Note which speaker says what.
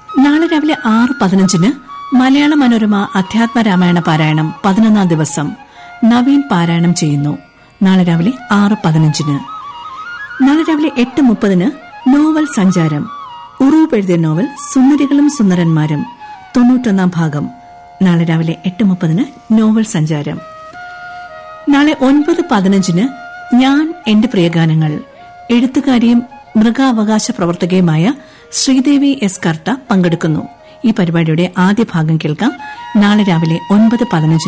Speaker 1: നാളെ രാവിലെ ആറ് പതിനഞ്ചിന് മലയാള മനോരമ അധ്യാത്മ രാമായണ പാരായണം പതിനൊന്നാം ദിവസം നവീൻ പാരായണം ചെയ്യുന്നു നാളെ രാവിലെ ആറ് പതിനഞ്ചിന് നാളെ രാവിലെ എട്ട് മുപ്പതിന് നോവൽ സഞ്ചാരം ഉറൂപ്പ് എഴുതിയ നോവൽ സുന്ദരികളും സുന്ദരന്മാരും തൊണ്ണൂറ്റൊന്നാം ഭാഗം നാളെ രാവിലെ എട്ട് മുപ്പതിന് നോവൽ സഞ്ചാരം നാളെ ഒൻപത് പതിനഞ്ചിന് ഞാൻ എന്റെ പ്രിയഗാനങ്ങൾ എഴുത്തുകാരിയും മൃഗാവകാശ പ്രവർത്തകയുമായ ശ്രീദേവി എസ് കർത്ത പങ്കെടുക്കുന്നു ഈ പരിപാടിയുടെ ആദ്യ ഭാഗം കേൾക്കാം നാളെ രാവിലെ ഒൻപത് പതിനഞ്ചിന്